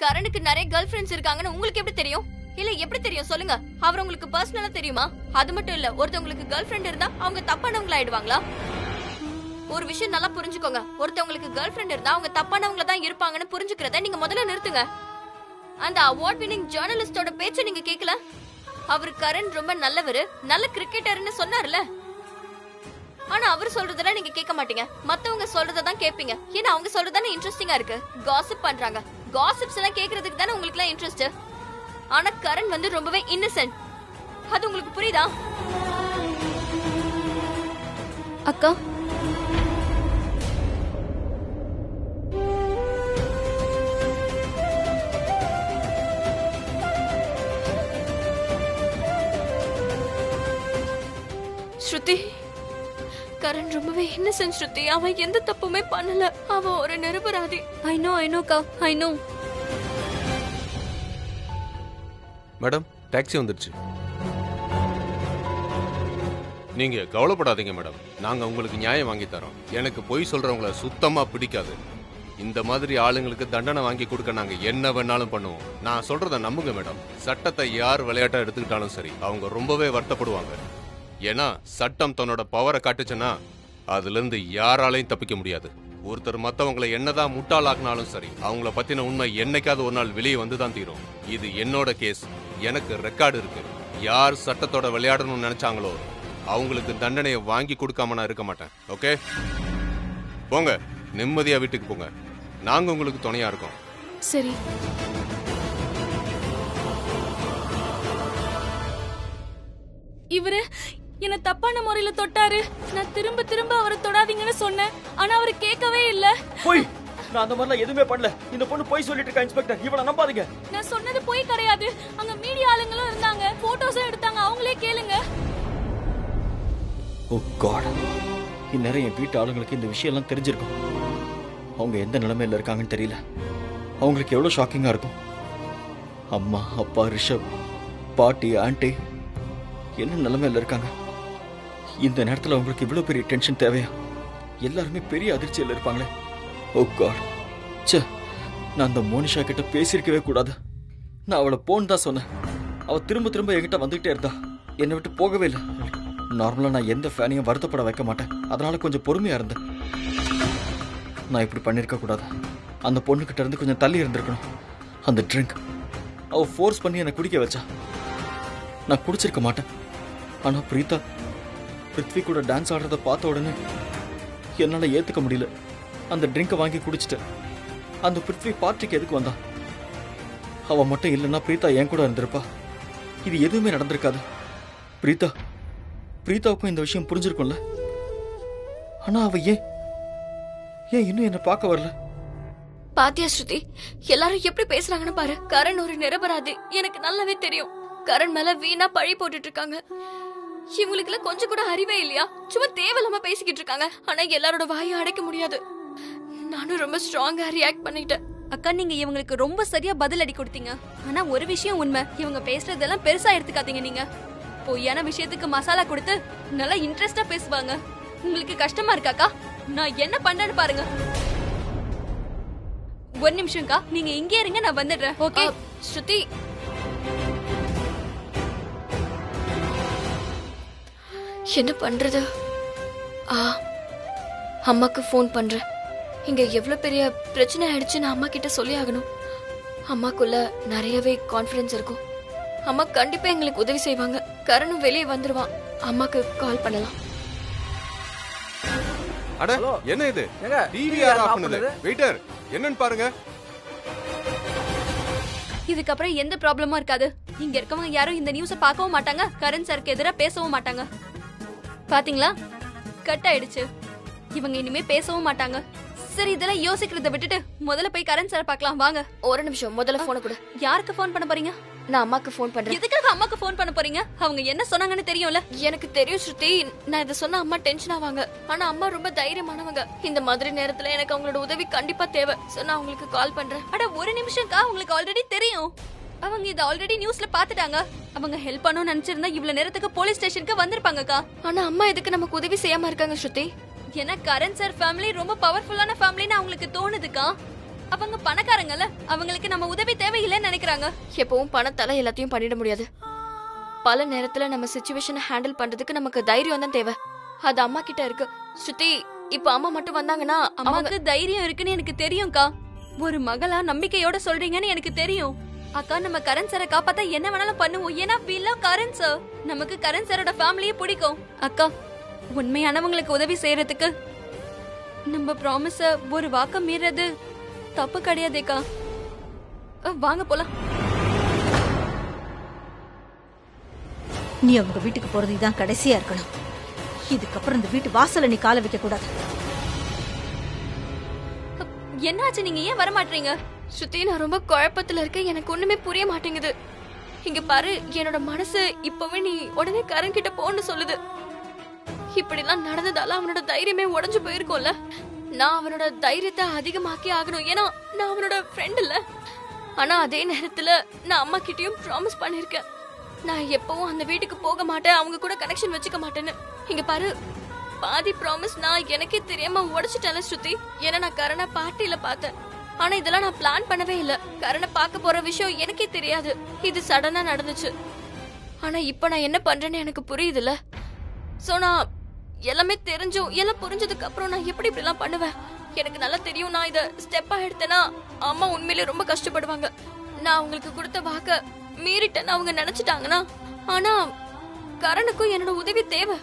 கரனுக்கு நிறைய girl friends இருக்காங்கன்னு உங்களுக்கு எப்படி தெரியும் இல்ல எப்படி தெரியும் சொல்லுங்க அவர் உங்களுக்கு பர்சனலா தெரியுமா அது மட்டும் இல்ல ஒருத்தவங்களுக்கு கேர்ள் ஃபிரெண்ட் இருந்தா அவங்க தப்பானவங்களா ஆயிடுவாங்களா ஒரு விஷயம் நல்லா புரிஞ்சுக்கோங்க ஒருத்தவங்களுக்கு கேர்ள் ஃபிரெண்ட் இருந்தா அவங்க தப்பானவங்கள தான் இருப்பாங்கன்னு புரிஞ்சுக்கிறத நீங்க முதல்ல நிறுத்துங்க அந்த அவார்ட் வின்னிங் ஜேர்னலிஸ்டோட பேச்ச நீங்க கேக்கல அவர் கரண் ரொம்ப நல்லவரு நல்ல கிரிக்கெட்டர்னு சொன்னார்ல ஆனா அவர் சொல்றதெல்லாம் நீங்க கேட்க மாட்டீங்க மத்தவங்க சொல்றத தான் கேப்பீங்க ஏன்னா அவங்க சொல்றதானே இன்ட்ரெஸ்டிங்கா இருக்கு காசிப் பண்றாங்க காசிப்ஸ் எல்லாம் கேக்குறதுக்கு தானே உங்களுக்கு எல்லாம் இன்ட்ரெஸ்ட் ஆனா கரண் வந்து ரொம்பவே இன்னசென்ட் அது உங்களுக்கு புரியுதா அக்கா ஸ்ருதி கரண் ரொம்பவே இன்னசென்ட் ஸ்ருதி அவன் எந்த தப்புமே பண்ணல அவன் ஒரு நிரபராதி ஐ நோ ஐ நோக்கா ஐ நோ மேடம் டாக்ஸி வந்துடுச்சு நீங்க கவலைப்படாதீங்க மேடம் நாங்க உங்களுக்கு நியாயம் வாங்கி தரோம் எனக்கு பொய் சொல்றவங்கள சுத்தமா பிடிக்காது இந்த மாதிரி ஆளுங்களுக்கு தண்டனை வாங்கி கொடுக்க நாங்க என்ன வேணாலும் பண்ணுவோம் நான் சொல்றத நம்புங்க மேடம் சட்டத்தை யார் விளையாட்டா எடுத்துக்கிட்டாலும் சரி அவங்க ரொம்பவே வருத்தப்படுவாங்க ஏன்னா சட்டம் தன்னோட பவரை காட்டுச்சுன்னா அதுல இருந்து யாராலையும் தப்பிக்க முடியாது ஒருத்தர் மத்தவங்களை என்னதான் முட்டாளாக்குனாலும் சரி அவங்கள பத்தின உண்மை என்னைக்காவது ஒரு நாள் வெளியே வந்து தான் தீரும் இது என்னோட கேஸ் எனக்கு ரெக்கார்டு இருக்கு யார் சட்டத்தோட விளையாடணும்னு நினைச்சாங்களோ அவங்களுக்கு தண்டனையை வாங்கி கொடுக்காம நான் இருக்க மாட்டேன் ஓகே போங்க நிம்மதியா வீட்டுக்கு போங்க நாங்க உங்களுக்கு துணையா இருக்கோம் சரி இவரு என்ன தப்பான முறையில தொட்டாரு நான் திரும்ப திரும்ப அவரை தொடாதீங்கன்னு சொன்னேன் ஆனா அவரு கேட்கவே இல்ல போய் நான் அந்த மாதிரிலாம் எதுவுமே பண்ணல இந்த பொண்ணு போய் சொல்லிட்டு இருக்கா இன்ஸ்பெக்டர் இவளை நம்பாதீங்க நான் சொன்னது போய் கிடையாது அங்க மீடியா ஆளுங்களும் இருந்தாங்க போட்டோஸும் எடுத்தாங்க அவங்களே கேளுங்க ஓ காட் இந்நேரம் என் வீட்டு ஆளுங்களுக்கு இந்த விஷயம்லாம் தெரிஞ்சிருக்கும் அவங்க எந்த நிலைமையில இருக்காங்கன்னு தெரியல அவங்களுக்கு எவ்வளோ ஷாக்கிங்காக இருக்கும் அம்மா அப்பா ரிஷப் பாட்டி ஆண்டி என்ன நிலைமையில இருக்காங்க இந்த நேரத்தில் அவங்களுக்கு இவ்வளோ பெரிய டென்ஷன் தேவையா எல்லாருமே பெரிய அதிர்ச்சியில் இருப்பாங்களே ஓ காட் ச்சே நான் அந்த மோனிஷா கிட்ட பேசியிருக்கவே கூடாது நான் அவளை போன்னு தான் சொன்னேன் அவள் திரும்ப திரும்ப என்கிட்ட வந்துகிட்டே இருந்தா என்னை விட்டு போகவே இல்லை நார்மலாக நான் எந்த ஃபேனையும் வருத்தப்பட வைக்க மாட்டேன் அதனால கொஞ்சம் பொறுமையாக இருந்தேன் நான் இப்படி பண்ணியிருக்க கூடாது அந்த பொண்ணுக்கிட்ட இருந்து கொஞ்சம் தள்ளி இருந்திருக்கணும் அந்த ட்ரிங்க் அவ ஃபோர்ஸ் பண்ணி என்னை குடிக்க வச்சா நான் குடிச்சிருக்க மாட்டேன் ஆனால் பிரீதா பிருத்வி கூட டான்ஸ் ஆடுறத பார்த்த உடனே என்னால் ஏற்றுக்க முடியல அந்த ட்ரிங்கை வாங்கி குடிச்சிட்டேன் அந்த பிருத்வி பார்ட்டிக்கு எதுக்கு வந்தா அவ மட்டும் இல்லைன்னா பிரீதா என் கூட இருந்திருப்பா இது எதுவுமே நடந்திருக்காது பிரீதா பிரீதாவுக்கும் இந்த விஷயம் புரிஞ்சிருக்கும்ல ஆனா அவ ஏன் ஏன் இன்னும் என்ன பார்க்க வரல பாத்தியா ஸ்ருதி எல்லாரும் எப்படி பேசுறாங்கன்னு பாரு கரண் ஒரு நிரபராதி எனக்கு நல்லாவே தெரியும் கரண் மேல வீணா பழி போட்டுட்டு இருக்காங்க இவங்களுக்கு கொஞ்சம் கூட அறிவே இல்லையா சும்மா தேவையில்லாம பேசிக்கிட்டு இருக்காங்க ஆனா எல்லாரோட வாயை அடைக்க முடியாது நானும் ரொம்ப ஸ்ட்ராங்கா ரியாக்ட் பண்ணிட்டேன் அக்கா நீங்க இவங்களுக்கு ரொம்ப சரியா பதில் அடி கொடுத்தீங்க ஆனா ஒரு விஷயம் உண்மை இவங்க பேசுறதெல்லாம் பெருசா எடுத்துக்காதீங்க நீங்க பொய்யான விஷயத்துக்கு மசாலா கொடுத்து நல்லா இன்ட்ரெஸ்டா பேசுவாங்க உங்களுக்கு கஷ்டமா இருக்காக்கா நான் என்ன பண்றேன்னு பாருங்க ஒரு நிமிஷம்க்கா நீங்க இங்கே இருங்க நான் வந்துடுறேன் ஓகே அ, ஸ்ருதி என்ன பண்றது ஆ அம்மாக்கு ஃபோன் பண்றேன் இங்க எவ்வளவு பெரிய பிரச்சனை ஆயிடுச்சு நான் அம்மா கிட்ட சொல்லி ஆகணும் அம்மாக்குள்ள நிறையவே கான்ஃபிடன்ஸ் இருக்கும் அம்மா கண்டிப்பா எங்களுக்கு உதவி செய்வாங்க கரணும் வெளியே வந்துருவான் அம்மாக்கு கால் பண்ணலாம் அட ஹலோ. என்ன இது ஏங்க, டிவி TV யார் யார் ஆஃப் off பண்ணது பண்ணது? வெயிட்டர் என்னன்னு பாருங்க இதுக்கப்புறம் எந்த ப்ராப்ளமும் இருக்காது இங்க இருக்கவங்க யாரும் இந்த நியூஸ பார்க்கவும் மாட்டாங்க கரண் சருக்கு எதிராக பேசவும் மாட்டாங்க பாத்தீங்களா கட் ஆயிடுச்சு இவங்க இனிமே பேசவும் மாட்டாங்க சரி இதெல்லாம் யோசிக்கிறத விட்டுட்டு முதல்ல போய் கரண் சார் பார்க்கலாம் வாங்க ஒரு நிமிஷம் முதல்ல போன கொடு யாருக்கு ஃபோன் பண்ண போறீங்க நான் அம்மாக்கு ஃபோன் பண்றேன் எதுக்காக அம்மாக்கு ஃபோன் பண்ண போறீங்க அவங்க என்ன சொன்னாங்கன்னு தெரியும்ல எனக்கு தெரியும் ஸ்ருதி நான் இதை சொன்னா அம்மா டென்ஷன் ஆவாங்க ஆனா அம்மா ரொம்ப தைரியமானவங்க இந்த மாதிரி நேரத்துல எனக்கு அவங்களோட உதவி கண்டிப்பா தேவை சோ நான் உங்களுக்கு கால் பண்றேன் அட ஒரு நிமிஷம்க்கா உங்களுக்கு ஆல்ரெடி தெரியும் அவங்க இத ஆல்ரெடி நியூஸ்ல பாத்துட்டாங்க அவங்க ஹெல்ப் பண்ணணும்னு நினைச்சிருந்தா இவ்வளவு நேரத்துக்கு போலீஸ் ஸ்டேஷனுக்கு வந்திருப்பாங்கக்கா ஆனா அம்மா எதுக்கு நமக்கு உதவி செய்யாம இருக்காங்க ஸ்ருதி ஏன்னா கரண் சார் ஃபேமிலி ரொம்ப பவர்ஃபுல்லான ஃபேமிலின்னு அவங்களுக்கு தோணுதுக்கா அவங்க பணக்காரங்கல்ல அவங்களுக்கு நம்ம உதவி தேவையில்லைன்னு நினைக்கிறாங்க எப்பவும் பணத்தால எல்லாத்தையும் பண்ணிட முடியாது பல நேரத்துல நம்ம சுச்சுவேஷனை ஹேண்டில் பண்றதுக்கு நமக்கு தைரியம் தான் தேவை அது அம்மா கிட்ட இருக்கு ஸ்ருதி இப்ப அம்மா மட்டும் வந்தாங்கன்னா அவங்க அம்மாக்கு தைரியம் இருக்குன்னு எனக்கு தெரியும்க்கா ஒரு மகளா நம்பிக்கையோட சொல்றீங்கன்னு எனக்கு தெரியும் அக்கா நம்ம கரண் சாரை காப்பாத்தா என்ன வேணாலும் பண்ணுவோம் ஏன்னா we love கரண் சார் நமக்கு கரண் சாரோட ஃபேமிலியே பிடிக்கும் அக்கா உண்மையானவங்களுக்கு உதவி செய்யறதுக்கு நம்ம ப்ராமிஸ ஒரு வாக்க மீறது தப்பு கிடையாதேக்கா அஹ், வாங்க போலாம் நீ அவங்க வீட்டுக்கு போறது இதான் கடைசியா இருக்கணும் இதுக்கப்புறம் இந்த வீட்டு வாசல்ல நீ காலை வைக்க கூடாது அஹ், என்னாச்சு நீங்க ஏன் வர மாட்டீங்க ஸ்ருதி நான் ரொம்ப குழப்பத்துல இருக்கேன் எனக்கு ஒண்ணுமே புரிய மாட்டேங்குது இங்க பாரு என்னோட மனசு இப்பவே நீ உடனே கரண் கிட்ட போன்னு சொல்லுது இப்படிலாம் நடந்ததால அவனோட தைரியமே உடைஞ்சு போயிருக்கும்ல நான் அவனோட தைரியத்தை அதிகமாக்கி ஆகணும் ஏன்னா நான் அவனோட ஃப்ரெண்ட் இல்ல ஆனா அதே நேரத்துல நான் அம்மா கிட்டயும் ப்ராமிஸ் பண்ணிருக்கேன் நான் எப்பவும் அந்த வீட்டுக்கு போக மாட்டேன் அவங்க கூட கனெக்ஷன் வச்சுக்க மாட்டேன்னு இங்க பாரு பாதி ப்ராமிஸ் நான் எனக்கே தெரியாம உடைச்சிட்டேன்ல ஸ்ருதி ஏன்னா நான் கரண பார்ட்டியில பார்த்தேன் ஆனா இதெல்லாம் நான் பிளான் பண்ணவே இல்ல கரண பார்க்க போற விஷயம் எனக்கே தெரியாது இது சடனா நடந்துச்சு ஆனா இப்ப நான் என்ன பண்றேன்னு எனக்கு புரியுதுல்ல சோ நான் எல்லாமே தெரிஞ்சும் எல்லாம் புரிஞ்சதுக்கு அப்புறம் நான் எப்படி இப்படி எல்லாம் பண்ணுவேன் எனக்கு நல்லா தெரியும் நான் இத ஸ்டெப்பா எடுத்தேன்னா அம்மா உண்மையிலே ரொம்ப கஷ்டப்படுவாங்க நான் அவங்களுக்கு கொடுத்த வாக்க மீறிட்டேன்னு அவங்க நினைச்சிட்டாங்கன்னா ஆனா கரணுக்கும் என்னோட உதவி தேவை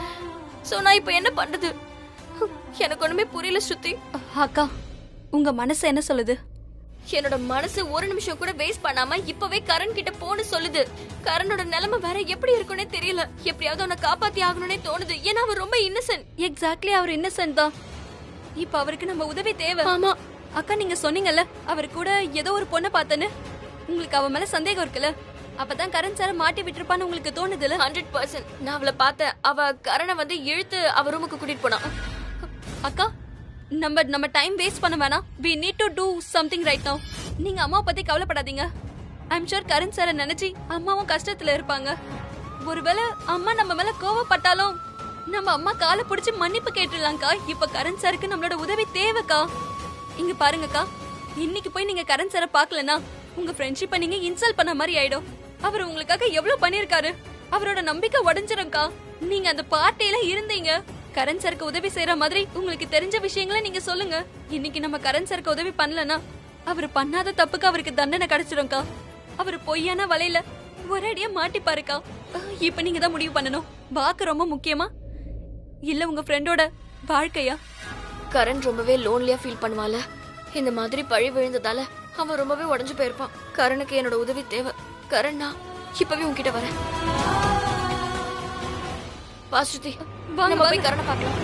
சோ நான் இப்ப என்ன பண்றது எனக்கு ஒண்ணுமே புரியல ஸ்ருதி அஹ், அக்கா உங்க மனசு என்ன சொல்லுது என்னோட மனசு ஒரு நிமிஷம் கூட வேஸ்ட் பண்ணாம இப்பவே கரண் கிட்ட போன்னு சொல்லுது கரனோட நிலைமை வேற எப்படி இருக்கும்னே தெரியல எப்படியாவது அவனை காப்பாத்தி ஆகணும்னே தோணுது ஏன்னா அவன் ரொம்ப இன்னசென்ட் எக்ஸாக்ட்லி அவர் இன்னசென்ட் தான் இப்ப அவருக்கு நம்ம உதவி தேவை ஆமா அக்கா நீங்க சொன்னீங்கல்ல அவர் கூட ஏதோ ஒரு பொண்ணை பார்த்தேன்னு உங்களுக்கு அவ மேல சந்தேகம் இருக்குல்ல அப்பதான் கரண் சார மாட்டி விட்டுருப்பான்னு உங்களுக்கு தோணுதுல ஹண்ட்ரட் பர்சன்ட் நான் அவளை பார்த்தேன் அவ கரணை வந்து இழுத்து அவ ரூமுக்கு கூட்டிட்டு போனான் அக்கா நம்ம நம்ம டைம் வேஸ்ட் பண்ண வேணாம் we need to do something right now நீங்க அம்மாவை பத்தி கவலைப்படாதீங்க ஐம் ஷூர் கரண் சார நினைச்சு அம்மாவும் கஷ்டத்துல இருப்பாங்க ஒருவேளை அம்மா நம்ம மேல கோவப்பட்டாலும் நம்ம அம்மா காலை பிடிச்சு மன்னிப்பு கேட்டுடலாம்க்கா இப்ப கரண் சாருக்கு நம்மளோட உதவி தேவைக்கா இங்க பாருங்கக்கா இன்னைக்கு போய் நீங்க கரண் சாரை பார்க்கலனா உங்க ஃப்ரெண்ட்ஷிப்பை நீங்க இன்சல்ட் பண்ண மாதிரி ஆயிடும் அவர் உங்களுக்காக எவ்வளவு பண்ணிருக்காரு அவரோட நம்பிக்கை உடைஞ்சிரும்க்கா நீங்க அந்த பார்ட்டியில இருந்தீங்க கரண் சாருக்கு உதவி செய்யற மாதிரி உங்களுக்கு தெரிஞ்ச விஷயங்களை நீங்க சொல்லுங்க இன்னைக்கு நம்ம கரண் சாருக்கு உதவி பண்ணலனா அவர் பண்ணாத தப்புக்கு அவருக்கு தண்டனை கிடைச்சிரும்க்கா அவர் பொய்யான வலையில ஒரேடியா மாட்டிப்பாருக்கா அஹ், இப்ப நீங்க தான் முடிவு பண்ணணும் வாக்கு ரொம்ப முக்கியமா இல்ல உங்க ஃப்ரெண்டோட வாழ்க்கையா கரண் ரொம்பவே லோன்லியா ஃபீல் பண்ணுவால இந்த மாதிரி பழி விழுந்ததால அவன் ரொம்பவே உடைஞ்சு போயிருப்பான் கரணுக்கு என்னோட உதவி தேவை கரண் நான் இப்பவே உன்கிட்ட வரேன் வா ஸ்ருதி வாங்க, நம்ம வாங்க. போய் கரணை பார்க்கலாம்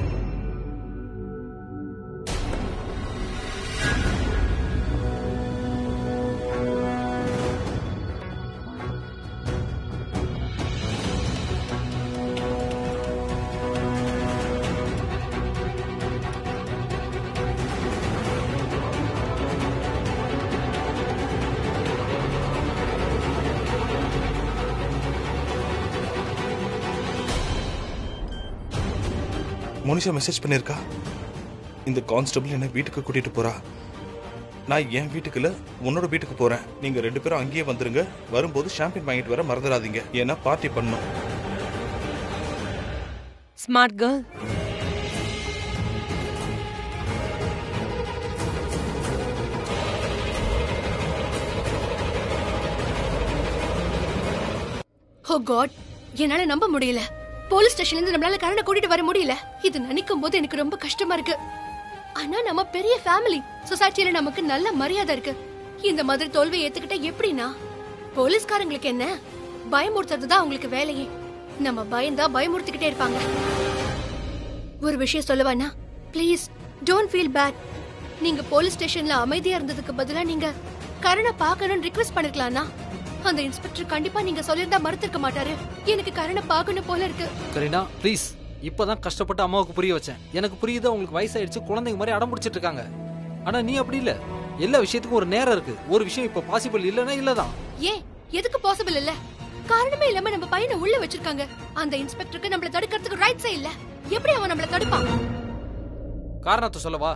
மோனிஷா மெசேஜ் பண்ணியிருக்கா இந்த கான்ஸ்டபிள் என்னை வீட்டுக்கு கூட்டிட்டு போறா நான் என் வீட்டுக்குல உன்னோட வீட்டுக்கு போறேன் நீங்க ரெண்டு பேரும் அங்கேயே வந்துருங்க வரும்போது ஷாம்பின் வாங்கிட்டு வர மறந்துடாதீங்க ஏன்னா பார்ட்டி பண்ணணும் ஸ்மார்ட் கேர்ள் ஓ காட் என்னால நம்ப முடியல போலீஸ் ஸ்டேஷன்ல இருந்து நம்மளால கரண்ட கூட்டிட்டு வர முடியல இது நினைக்கும் போது எனக்கு ரொம்ப கஷ்டமா இருக்கு ஆனா நம்ம பெரிய ஃபேமிலி சொசைட்டில நமக்கு நல்ல மரியாதை இருக்கு இந்த மாதிரி தோல்வியை ஏத்துக்கிட்ட எப்படின்னா போலீஸ்காரங்களுக்கு என்ன பயமுறுத்துறது தான் அவங்களுக்கு வேலையே நம்ம பயந்தா பயமுறுத்திக்கிட்டே இருப்பாங்க ஒரு விஷயம் சொல்லவானா ப்ளீஸ் டோன்ட் ஃபீல் பேட் நீங்க போலீஸ் ஸ்டேஷன்ல அமைதியா இருந்ததுக்கு பதிலா நீங்க கரணை பார்க்கணும்னு ரிக்வெஸ்ட் பண்ணிருக்கலாம்னா அந்த இன்ஸ்பெக்டர் கண்டிப்பா நீங்க சொல்லியிருந்தா மறுத்திருக்க மாட்டாரு எனக்கு கரணை பார்க்கணும் போல இருக்கு கரீனா ப்ளீஸ் இப்பதான் கஷ்டப்பட்டு அம்மாவுக்கு புரிய வச்சேன் எனக்கு புரியுது உங்களுக்கு வயசாயிடுச்சு குழந்தைங்க மாதிரி அடம் பிடிச்சிட்டு இருக்காங்க ஆனா நீ அப்படி இல்ல எல்லா விஷயத்துக்கும் ஒரு நேரம் இருக்கு ஒரு விஷயம் இப்ப பாசிபிள் இல்லனா இல்லதான் ஏன் எதுக்கு பாசிபிள் இல்ல காரணமே இல்லாம நம்ம பையனை உள்ள வச்சிருக்காங்க அந்த இன்ஸ்பெக்டருக்கு நம்மள தடுக்கிறதுக்கு ரைட்ஸே இல்ல எப்படி அவன் நம்மள தடுப்பான் காரணத்தை சொல்லவா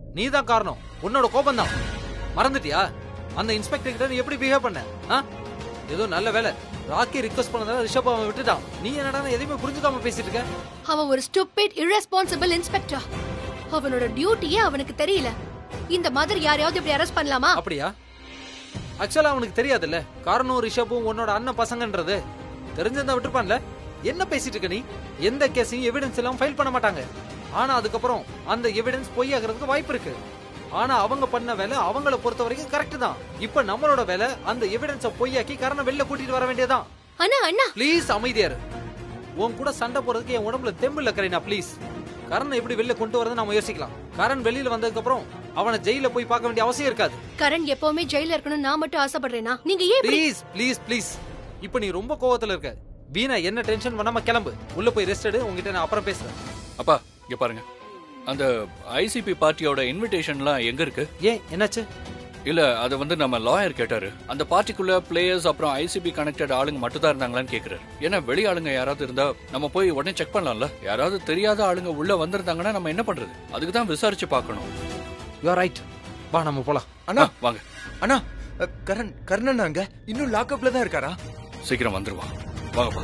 நீ தான் காரணம் உன்னோட கோபம் தான் மறந்துட்டியா அந்த இன்ஸ்பெக்டர் கிட்ட நீ எப்படி பிஹேவ் பண்ண ஆ? ஏதோ நல்ல வேலை ராக்கி ரிக்வஸ்ட் பண்ணதால ரிஷப் அவன் விட்டுட்டான் நீ என்னடா எதையுமே புரிஞ்சுக்காம பேசிட்டு இருக்க அவன் ஒரு ஸ்டூபிட் irresponsible இன்ஸ்பெக்டர் அவனோட டியூட்டியே அவனுக்கு தெரியல இந்த மாதிரி யாரையாவது இப்படி அரெஸ்ட் பண்ணலாமா அப்படியா ஆக்சுவலா அவனுக்கு தெரியாதுல்ல காரணம் ரிஷப்பும் உன்னோட அண்ணன் பசங்கன்றது தெரிஞ்சிருந்தா விட்டுருப்பான்ல என்ன பேசிட்டு இருக்க நீ எந்த கேஸையும் எவிடன்ஸ் எல்லாம் ஃபைல் பண்ண மாட்டாங்க ஆனா அதுக்கப்புறம் அந்த எவிடன்ஸ் பொய்யாகிறதுக்கு வாய்ப்பு இருக்கு ஆனா அவங்க பண்ண வேலை அவங்கள பொறுத்த வரைக்கும் கரெக்ட் தான் இப்ப நம்மளோட வேலை அந்த எவிடன்ஸ பொய்யாக்கி காரணம் வெளில கூட்டிட்டு வர வேண்டியதான் அண்ணா அண்ணா ப்ளீஸ் அமைதியாரு உன் கூட சண்டை போறதுக்கு என் உடம்புல தெம்பு இல்ல கரீனா ப்ளீஸ் கரணை எப்படி வெளில கொண்டு வரது நாம யோசிக்கலாம் கரண் வெளியில வந்ததுக்கு அப்புறம் அவனை ஜெயில போய் பார்க்க வேண்டிய அவசியம் இருக்காது கரண் எப்பவுமே ஜெயில இருக்கணும் நான் மட்டும் ஆசைப்படுறேனா நீங்க ஏன் இப்படி- ப்ளீஸ் ப்ளீஸ் ப்ளீஸ் இப்போ நீ ரொம்ப கோவத்துல இருக்க வீணா என்ன டென்ஷன் பண்ணாம கிளம்பு உள்ள போய் ரெஸ்ட் எடு உங்ககிட்ட நான் அப்புறம் பேசுறேன் அப்பா இங்க பாருங்க அந்த ஐசிபி பார்ட்டியோட இன்விடேஷன்லாம் எங்க இருக்கு ஏன் என்னாச்சு இல்ல அது வந்து நம்ம லாயர் கேட்டாரு அந்த பார்ட்டிக்குள்ள பிளேயர்ஸ் அப்புறம் ஐசிபி கனெக்டட் ஆளுங்க மட்டும் தான் இருந்தாங்களான்னு கேக்குறாரு ஏன்னா வெளி ஆளுங்க யாராவது இருந்தா நம்ம போய் உடனே செக் பண்ணலாம்ல யாராவது தெரியாத ஆளுங்க உள்ள வந்திருந்தாங்கன்னா நம்ம என்ன பண்றது அதுக்கு தான் விசாரிச்சு பார்க்கணும் யூ ரைட் வா நம்ம போலாம் அண்ணா ஆ, வாங்க அண்ணா அ, கரண் கர்ணன் அங்க இன்னும் லாக்அப்ல தான் இருக்காரா சீக்கிரம் வந்துருவான் வாங்கப்பா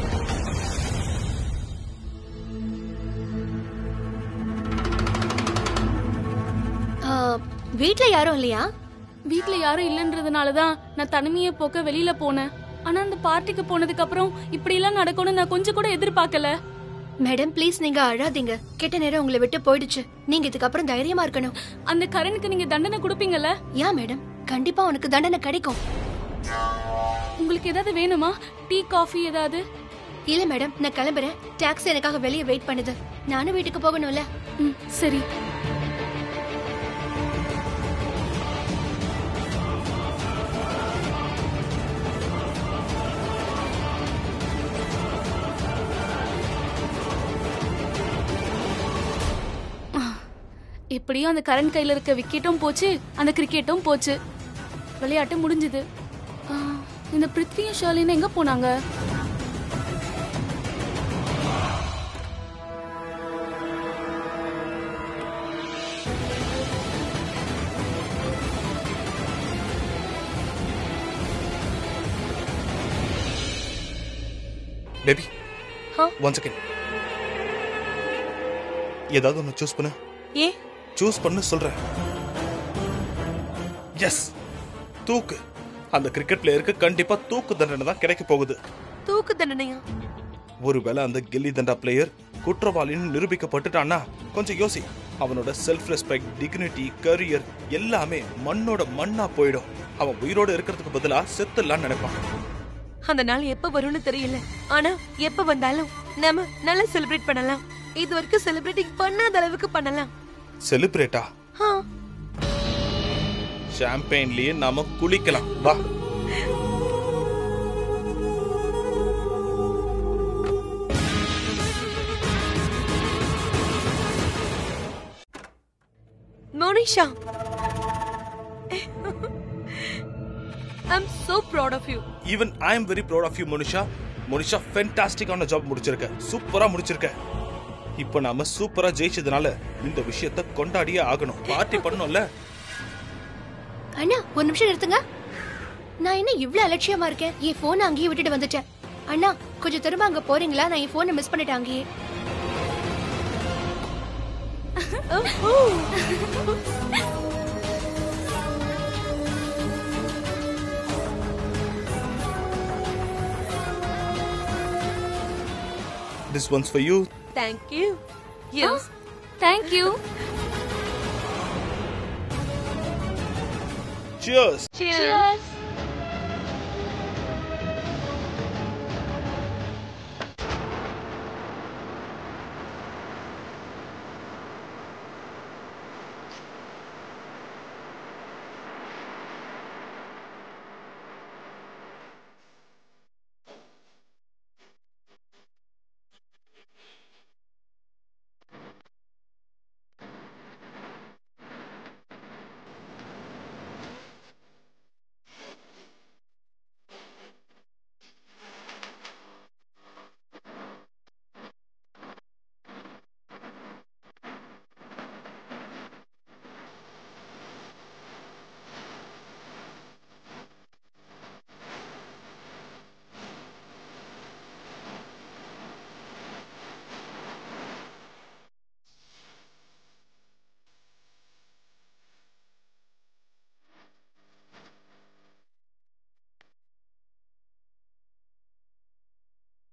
ஆ, வீட்ல யாரும் இல்லையா வீட்ல யாரும் இல்லன்றதுனால தான் நான் தனிமையை போக்க வெளியில போனேன் ஆனா அந்த பார்ட்டிக்கு போனதுக்கு அப்புறம் இப்படி எல்லாம் நடக்கும்னு நான் கொஞ்சம் கூட எதிர்பார்க்கல மேடம் ப்ளீஸ் நீங்க அழாதீங்க கெட்ட நேரம் உங்களை விட்டு போயிடுச்சு நீங்க இதுக்கப்புறம் தைரியமா இருக்கணும் அந்த கரனுக்கு நீங்க தண்டனை கொடுப்பீங்கல்ல ஏன் மேடம் கண்டிப்பா உனக்கு தண்டனை கிடைக்கும் உங்களுக்கு ஏதாவது வேணுமா டீ காஃபி ஏதாவது இல்ல மேடம் நான் கிளம்புறேன் டாக்ஸி எனக்காக வெளியே வெயிட் பண்ணுது நானும் வீட்டுக்கு போகணும்ல ம், சரி எப்படியும் அந்த கரண்ட் கையில இருக்க விக்கெட்டும் போச்சு அந்த கிரிக்கெட்டும் போச்சு விளையாட்டு முடிஞ்சது ஆ, இந்த பிருத்வியும் ஷர்லின்னு எங்க போனாங்க பேபி Huh? ஒன் செகண்ட் ஏதாவது ஒன்று சூஸ் பண்ணு ஏன் சூஸ் பண்ணு சொல்றேன் எஸ் தூக்கு அந்த கிரிக்கெட் பிளேயருக்கு கண்டிப்பா தூக்கு தண்டனை தான் கிடைக்க போகுது தூக்கு தண்டனையா ஒருவேளை அந்த கில்லி தண்டா பிளேயர் குற்றவாளின்னு நிரூபிக்கப்பட்டுட்டான்னா கொஞ்சம் யோசி அவனோட செல்ஃப் ரெஸ்பெக்ட் டிக்னிட்டி கரியர் எல்லாமே மண்ணோட மண்ணா போயிடும் அவன் உயிரோட இருக்கிறதுக்கு பதிலா செத்துலான்னு நினைப்பான் அந்த நாள் எப்ப வரும்னு தெரியல ஆனா எப்ப வந்தாலும் நாம நல்லா செலிப்ரேட் பண்ணலாம் இது வரைக்கும் செலிப்ரேட்டிங் பண்ணாத அளவுக்கு பண்ணலாம் செலிப்ரேட்டா ஆ, ஷாம்பெயின்லயே நாம குளிக்கலாம் வா Monisha I'm so proud of you even I am very proud of you Monisha Monisha ஃபென்டாஸ்டிக்கான ஜாப் முடிச்சிருக்க சூப்பரா முடிச்சிருக்க இப்போ நாம சூப்பரா ஜெயிச்சதுனால இந்த விஷயத்த கொண்டாடியே ஆகணும் பார்ட்டி பண்ணோம்ல அண்ணா ஒரு நிமிஷம் நிறுத்துங்க நான் என்ன இவ்ளோ அலட்சியமா இருக்கேன் என் போனை அங்கேயே விட்டுட்டு வந்துட்டேன் அண்ணா கொஞ்சம் திரும்ப அங்க போறீங்களா நான் என் போனை மிஸ் பண்ணிட்டேன் அங்கேயே this one's for you thank you yes thank you cheers cheers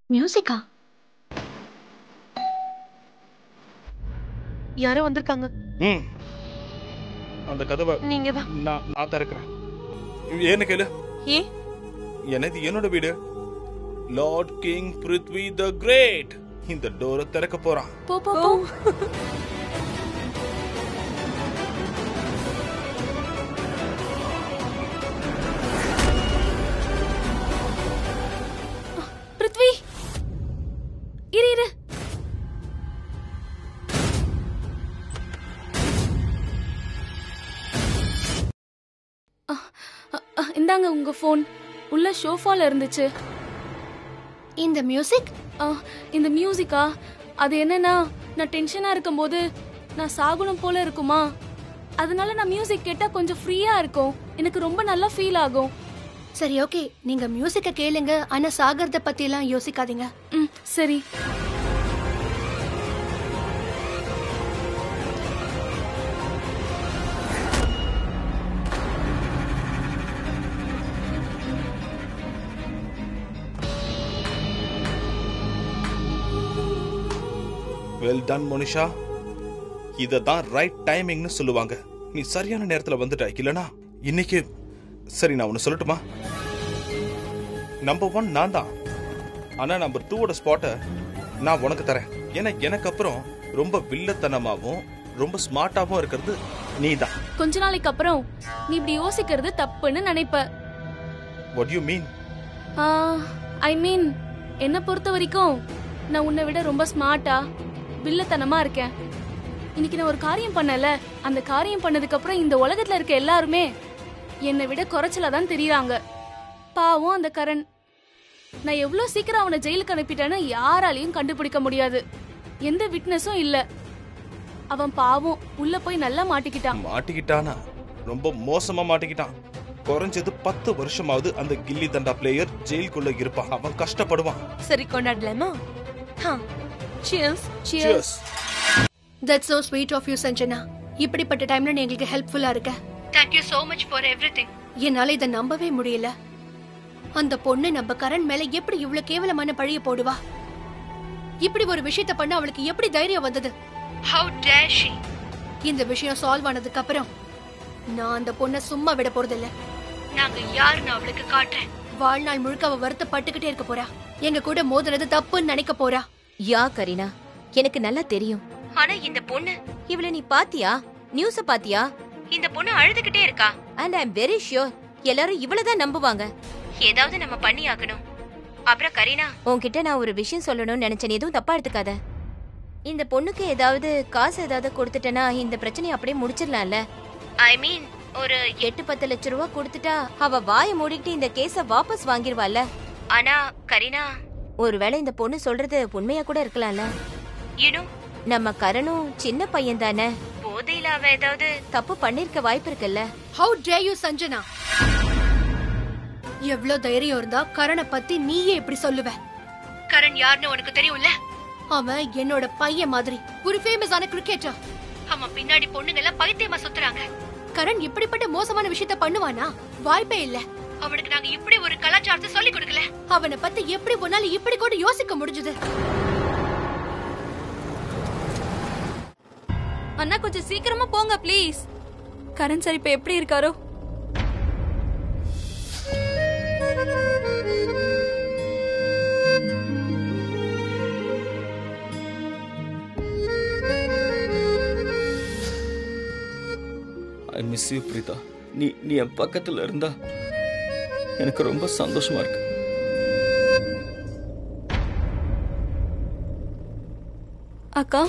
மியூசிக்கா யாரோ வந்திருக்காங்க ம் அந்த கதவை நீங்க தான் நான் நான் திறக்கிறேன் ஏன்னு கேளு ஏ எனது என்னோட வீடு lord king Prithvi the great இந்த டோரை திறக்க போறான் போ போ போ பிருத்வி இரு இரு அ, அ, அ, இந்தாங்க உங்க ஃபோன் உள்ள ஷோஃபால இருந்துச்சு இந்த மியூசிக் ஆ, இந்த மியூசிக்கா அது என்னன்னா நான் டென்ஷனா இருக்கும்போது நான் சாகுனம் போல இருக்குமா அதனால நான் மியூசிக் கேட்டா கொஞ்சம் ஃப்ரீயா இருக்கும் எனக்கு ரொம்ப நல்லா ஃபீல் ஆகும் சரி ஓகே நீங்க மியூசிக்க கேளுங்க ஆனா சாகரத பத்தி எல்லாம் யோசிக்காதீங்க ம் சரி வெல் டன் மோனிஷா இதை தான் ரைட் டைமிங்னு சொல்லுவாங்க நீ சரியான நேரத்துல வந்துட்ட இல்லனா இன்னைக்கு சரி நான் ஒன்னு சொல்லட்டுமா நம்பர் ஒன் நான் தான் ஆனா நம்பர் டூவோட ஸ்பாட்டை நான் உனக்கு தரேன் ஏன்னா எனக்கு அப்புறம் ரொம்ப வில்லத்தனமாவும் ரொம்ப ஸ்மார்ட்டாவும் இருக்கிறது நீ தான் கொஞ்ச நாளைக்கு அப்புறம் நீ இப்படி யோசிக்கிறது தப்புன்னு நினைப்ப வாட் யூ மீன் ஐ மீன் என்ன பொறுத்த வரைக்கும் நான் உன்னை விட ரொம்ப ஸ்மார்ட்டா வில்லத்தனமா இருக்கேன் இன்னைக்கு நான் ஒரு காரியம் பண்ணல அந்த காரியம் பண்ணதுக்கு அப்புறம் இந்த உலகத்துல இருக்க எல்லாருமே என்னை விட குறைச்சலா தான் தெரியுறாங்க பாவம் அந்த கரண் நான் எவ்வளவு சீக்கிரம் அவனை ஜெயிலுக்கு அனுப்பிட்டேன்னு யாராலையும் கண்டுபிடிக்க முடியாது எந்த விட்னஸும் இல்ல அவன் பாவம் உள்ள போய் நல்லா மாட்டிக்கிட்டான் மாட்டிக்கிட்டானா ரொம்ப மோசமா மாட்டிக்கிட்டான் குறைஞ்சது பத்து வருஷமாவது அந்த கில்லி தண்டா பிளேயர் ஜெயிலுக்குள்ள இருப்பான் அவன் கஷ்டப்படுவான் சரி கொண்டாடலாமா ஹா cheers Cheers. That's so sweet of you Sanjana இப்படிப்பட்ட டைம்ல நீ எங்களுக்கு ஹெல்ப்ஃபுல்லா இருக்க thank you so much for everything என்னால இதை நம்பவே முடியல அந்த பொண்ணு நம்ம கரண் மேல எப்படி இவ்ளோ கேவலமான பழிய போடுவா இப்படி ஒரு விஷயத்த பண்ண அவளுக்கு எப்படி தைரியம் வந்தது ஹவு டேர் ஷி இந்த விஷயம் சால்வ் ஆனதுக்கு அப்புறம் நான் அந்த பொண்ணை சும்மா விட போறதில்ல நாங்க யாருன்னு அவளுக்கு காட்டுறேன் வாழ்நாள் முழுக்க அவ வருத்தப்பட்டுக்கிட்டே இருக்க போறா எங்க கூட மோதுனது தப்புன்னு நினைக்க போறா யா கரீனா எனக்கு நல்லா தெரியும் ஆனா இந்த பொண்ணு இவள நீ பாத்தியா நியூஸ பாத்தியா இந்த பொண்ணு அழுதுகிட்டே இருக்கா and I am very sure எல்லாரும் இவளதான் நம்புவாங்க ஏதாவது நம்ம பண்ணி ஆகணும் அப்புறம் கரீனா உன்கிட்ட நான் ஒரு விஷயம் சொல்லணும்னு நினைச்சேன் எதுவும் தப்பா எடுத்துக்காத இந்த பொண்ணுக்கு ஏதாவது காசு ஏதாவது கொடுத்துட்டேனா இந்த பிரச்சனையை அப்படியே முடிச்சிடலாம்ல ஐ மீன் ஒரு எட்டு பத்து லட்ச ரூபா கொடுத்துட்டா அவ வாயை மூடிட்டு இந்த கேஸ வாபஸ் வாங்கிருவாள்ல ஆனா கரீனா ஒருவேளை இந்த பொண்ணு சொல்றது உண்மையா கூட இருக்கலாம்ல யூனோ நம்ம கரணும் சின்ன பையன் தானே போதையில அவ ஏதாவது தப்பு பண்ணிருக்க வாய்ப்பு இருக்குல்ல ஹவு டே யூ சஞ்சனா எவ்ளோ தைரியம் இருந்தா கரணை பத்தி நீயே இப்படி சொல்லுவ கரண் யாருன்னு உனக்கு தெரியும்ல அவன் என்னோட பையன் மாதிரி ஒரு ஃபேமஸான கிரிக்கெட்டர் அவன் பின்னாடி பொண்ணுங்க எல்லாம் பைத்தியமா சுத்துறாங்க கரண் இப்படிப்பட்ட மோசமான விஷயத்த பண்ணுவானா வாய்ப்பே இல்ல அவனுக்கு நாங்க இப்படி ஒரு கலாச்சாரத்தை சொல்லி கொடுக்கல அவனை பத்தி எப்படி ஒன்னால இப்படி கூட யோசிக்க முடிஞ்சது அண்ணா கொஞ்சம் சீக்கிரமா போங்க ப்ளீஸ் கரண் சார் இப்ப எப்படி இருக்காரோ ஐ மிஸ் யூ பிரீதா நீ நீ என் பக்கத்துல இருந்தா எனக்கு ரொம்ப சந்தோஷமா இருக்கு அக்கா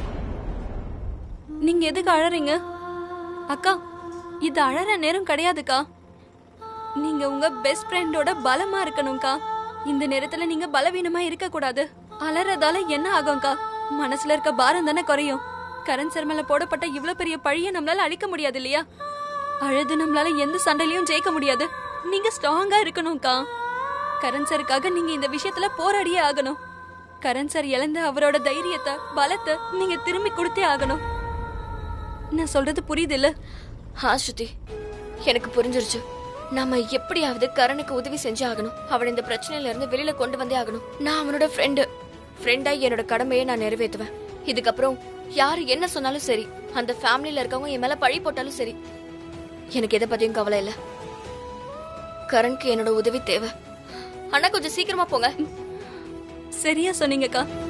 நீங்க எதுக்கு அழறீங்க அக்கா இது அழற நேரம் கிடையாதுக்கா நீங்க உங்க பெஸ்ட் ஃப்ரெண்டோட பலமா இருக்கணும்க்கா இந்த நேரத்துல நீங்க பலவீனமா இருக்க கூடாது அலறதால என்ன ஆகும்க்கா மனசுல இருக்க பாரம் தானே குறையும் கரண் சார் மேல போடப்பட்ட இவ்ளோ பெரிய பழிய நம்மளால அழிக்க முடியாது இல்லையா அழுது நம்மளால எந்த சண்டையிலயும் ஜெயிக்க முடியாது நீங்க ஸ்ட்ராங்கா இருக்கணும்க்கா கரண் சாருக்காக நீங்க இந்த விஷயத்துல போராடியே ஆகணும் கரண் சார் இழந்த அவரோட தைரியத்தை பலத்தை நீங்க திரும்பி கொடுத்தே ஆகணும் நான் சொல்றது புரியுது இல்ல ஆ ஸ்ருதி எனக்கு புரிஞ்சிருச்சு நாம எப்படியாவது கரனுக்கு உதவி செஞ்சு ஆகணும் அவனை இந்த பிரச்சனையில இருந்து வெளியில கொண்டு வந்தே ஆகணும் நான் அவனோட ஃப்ரெண்டு ஃப்ரெண்டா என்னோட கடமையை நான் நிறைவேற்றுவேன் இதுக்கப்புறம் யாரு என்ன சொன்னாலும் சரி அந்த ஃபேமிலில இருக்கவங்க என் மேல பழி போட்டாலும் சரி எனக்கு எதை பத்தியும் கவலை இல்ல கரனுக்கு என்னோட உதவி தேவை அண்ணா கொஞ்சம் சீக்கிரமா போங்க சரியா சொன்னீங்கக்கா